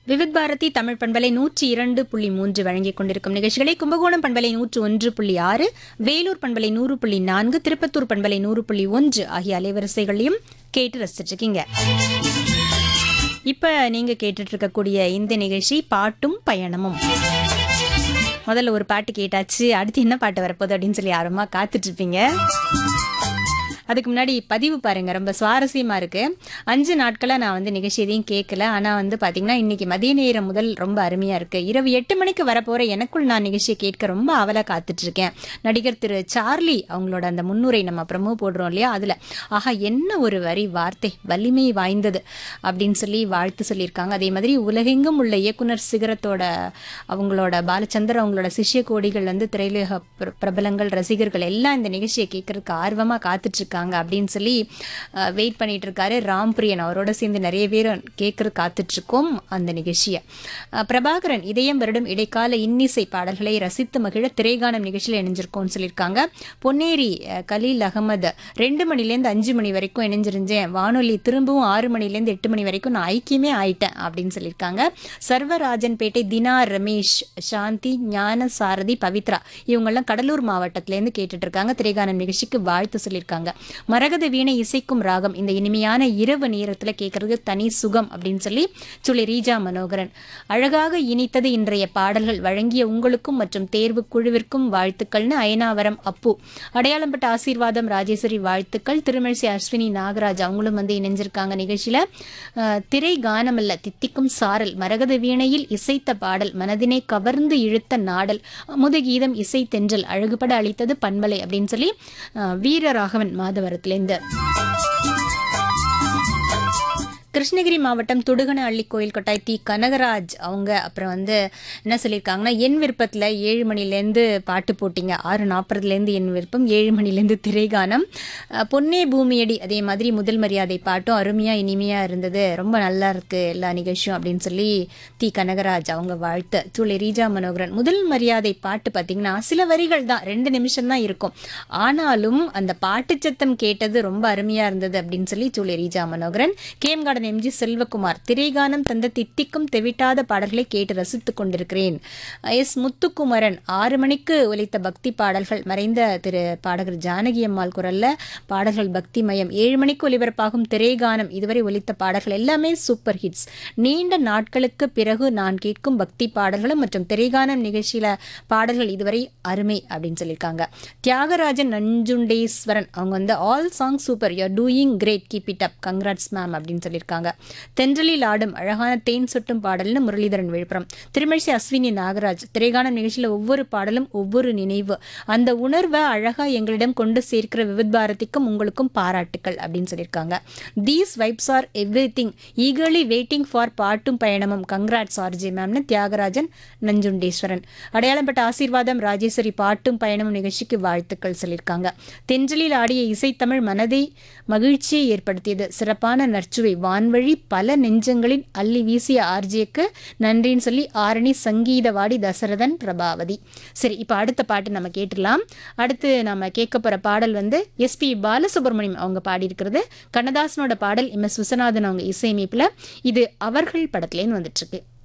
விவித் பாரதி தமிழ் பண்பலை நூற்றி இரண்டு புள்ளி மூன்று வழங்கிக் கொண்டிருக்கும் நிகழ்ச்சிகளை கும்பகோணம் பண்பலை நூற்று ஒன்று புள்ளி ஆறு வேலூர் பண்பலை நூறு புள்ளி நான்கு திருப்பத்தூர் பண்பலை நூறு புள்ளி ஒன்று ஆகிய அலைவரிசைகளையும் கேட்டு ரசிச்சிட்டு இருக்கீங்க இப்ப நீங்க கேட்டுட்டு இருக்கக்கூடிய இந்த நிகழ்ச்சி பாட்டும் பயணமும் முதல்ல ஒரு பாட்டு கேட்டாச்சு அடுத்து என்ன பாட்டு வரப்போகுது அப்படின்னு சொல்லி ஆர்வமா காத்துட்டு இருப்பீங்க அதுக்கு முன்னாடி பதிவு பாருங்க ரொம்ப சுவாரஸ்யமா இருக்கு அஞ்சு நாட்களா நான் வந்து நிகழ்ச்சி எதையும் கேட்கல ஆனா வந்து பாத்தீங்கன்னா இன்னைக்கு மதிய நேரம் முதல் ரொம்ப அருமையா இருக்கு இரவு எட்டு மணிக்கு வரப்போற எனக்குள் நான் நிகழ்ச்சியை கேட்க ரொம்ப ஆவலா காத்துட்டு இருக்கேன் நடிகர் திரு சார்லி அவங்களோட அந்த முன்னுரை நம்ம ப்ரமோ போடுறோம் இல்லையா அதுல ஆஹா என்ன ஒரு வரி வார்த்தை வலிமை வாய்ந்தது அப்படின்னு சொல்லி வாழ்த்து சொல்லியிருக்காங்க அதே மாதிரி உலகெங்கும் உள்ள இயக்குனர் சிகரத்தோட அவங்களோட பாலச்சந்தர் அவங்களோட சிஷ்ய கோடிகள் வந்து திரையுலக பிர- பிரபலங்கள் ரசிகர்கள் எல்லாம் இந்த நிகழ்ச்சியை கேட்கறதுக்கு ஆர்வமா காத்துட்டு இருக்காங்க அப்படின்னு சொல்லி வெயிட் பண்ணிட்டு இருக்காரு ராம்பிரியன் அவரோட சேர்ந்து நிறைய பேர் கேட்கறது காத்துட்டு இருக்கோம் அந்த நிகழ்ச்சியை அஹ், பிரபாகரன் இதயம் வருடம் இடைக்கால இன்னிசை பாடல்களை ரசித்து மகிழ திரைகானம் நிகழ்ச்சியில் இணைஞ்சிருக்கோம்னு சொல்லியிருக்காங்க பொன்னேரி அஹ், கலீல் அகமது ரெண்டு மணிலேருந்து அஞ்சு மணி வரைக்கும் இணைஞ்சிருந்தேன் வானொலி திரும்பவும் ஆறு மணிலேருந்து எட்டு மணி வரைக்கும் நான் ஐக்கியமே ஆயிட்டேன் அப்படின்னு சொல்லியிருக்காங்க சர்வராஜன்பேட்டை தினா ரமேஷ் சாந்தி ஞான சாரதி பவித்ரா இவங்கெல்லாம் கடலூர் மாவட்டத்திலேருந்து கேட்டுட்டு இருக்காங்க திரைகானம் நிகழ்ச்சிக்கு வாழ்த்து சொல்லியிருக்காங்க மரகத வீணை இசைக்கும் ராகம் இந்த இனிமையான இரவு நேரத்துல கேட்கறதுக்கு தனி சுகம் அப்படின்னு சொல்லி சொல்லி ரீஜா மனோகரன் அழகாக இனித்தது இன்றைய பாடல்கள் வழங்கிய உங்களுக்கும் மற்றும் தேர்வு குழுவிற்கும் வாழ்த்துக்கள்னு அயனாவரம் அப்பு அடையாளம்பட்ட ஆசீர்வாதம் ராஜேஸ்வரி வாழ்த்துக்கள் திருமழிசை அஸ்வினி நாகராஜ் அவங்களும் வந்து இணைஞ்சிருக்காங்க நிகழ்ச்சியில அஹ், திரை கானமல்ல தித்திக்கும் சாரல் மரகத வீணையில் இசைத்த பாடல் மனதினை கவர்ந்து இழுத்த நாடல் அமுத கீதம் இசை தென்றல் அழகுபட அளித்தது பண்பலை அப்படின்னு சொல்லி அஹ், வீரராகவன் மாதவரத்திலேருந்து கிருஷ்ணகிரி மாவட்டம் துடுகன அள்ளி கோயில் கொட்டாய் தி கனகராஜ் அவங்க அப்புறம் வந்து என்ன சொல்லியிருக்காங்கன்னா என் விருப்பத்தில் ஏழு மணிலேருந்து பாட்டு போட்டிங்க ஆறு நாற்பதுலேருந்து என் விருப்பம் ஏழு மணிலேருந்து திரைகானம் அஹ், பொன்னே பூமியடி அதே மாதிரி முதல் மரியாதை பாட்டும் அருமையாக இனிமையாக இருந்தது ரொம்ப நல்லா இருக்கு எல்லா நிகழ்ச்சியும் அப்படின்னு சொல்லி தி கனகராஜ் அவங்க வாழ்த்து துளி ரீஜா மனோகரன் முதல் மரியாதை பாட்டு பார்த்தீங்கன்னா சில வரிகள் தான் ரெண்டு நிமிஷம் தான் இருக்கும் ஆனாலும் அந்த பாட்டு சத்தம் கேட்டது ரொம்ப அருமையா இருந்தது அப்படின்னு சொல்லி துளி ரீஜா மனோகரன் கேம் கார்டன் எம்ஜி செல்வகுமார் திரைகானம் தந்த தித்திக்கும் தெவிட்டாத பாடல்களை கேட்டு ரசித்துக் கொண்டிருக்கிறேன் எஸ் முத்துக்குமரன் ஆறு மணிக்கு ஒலித்த பக்தி பாடல்கள் மறைந்த திரு பாடகர் ஜானகி அம்மாள் குரல்ல பாடல்கள் பக்தி மயம் ஏழு மணிக்கு ஒலிபரப்பாகும் திரைகானம் இதுவரை ஒலித்த பாடல்கள் எல்லாமே சூப்பர் ஹிட்ஸ் நீண்ட நாட்களுக்கு பிறகு நான் கேட்கும் பக்தி பாடல்களும் மற்றும் திரைகானம் நிகழ்ச்சியில பாடல்கள் இதுவரை அருமை அப்படின்னு சொல்லியிருக்காங்க தியாகராஜன் நஞ்சுண்டேஸ்வரன் அவங்க வந்து all song super you're doing great keep it up congrats ma'am அப்படின்னு சொல்லியிருக்காங்க தென்றலில் ஆடும் அழகான தேன் சொட்டும் பாடல்னு முரளிதரன் விழுப்புரம் திருமழிசை அஸ்வினி நாகராஜ் திரைகானம் நிகழ்ச்சியில் ஒவ்வொரு பாடலும் ஒவ்வொரு நினைவு அந்த உணர்வை அழகா எங்களிடம் கொண்டு சேர்க்கிற விவித் பாரதிக்கும் உங்களுக்கும் பாராட்டுக்கள் அப்படின்னு சொல்லியிருக்காங்க these vibes are everything eagerly waiting for பாட்டும் பயணமும் கங்க்ராட்ஸ் ஆர்ஜி மேம்னு தியாகராஜன் நஞ்சுண்டேஸ்வரன் அடையாளப்பட்ட ஆசீர்வாதம் ராஜேஸ்வரி பாட்டும் பயணமும் நிகழ்ச்சிக்கு வாழ்த்துக்கள் சொல்லியிருக்காங்க தென்றலில் ஆடிய இசைத்தமிழ் மனதை மகிழ்ச்சியை ஏற்படுத்தியது சிறப்பான நற்சுவை வான்வழி பல நெஞ்சங்களின் அள்ளி வீசிய ஆர்ஜிக்கு நன்றின்னு சொல்லி ஆரணி சங்கீதவாடி தசரதன் பிரபாவதி சரி இப்போ அடுத்த பாட்டு நம்ம கேட்டுடலாம் அடுத்து நம்ம கேட்க போகிற பாடல் வந்து எஸ்பி பாலசுப்ரமணியம் அவங்க பாடியிருக்கிறது கண்ணதாசனோட பாடல் எம் எஸ் விஸ்வநாதன் அவங்க இசையமைப்பில் இது அவர்கள் படத்துலேருந்து வந்துட்டு இருக்கு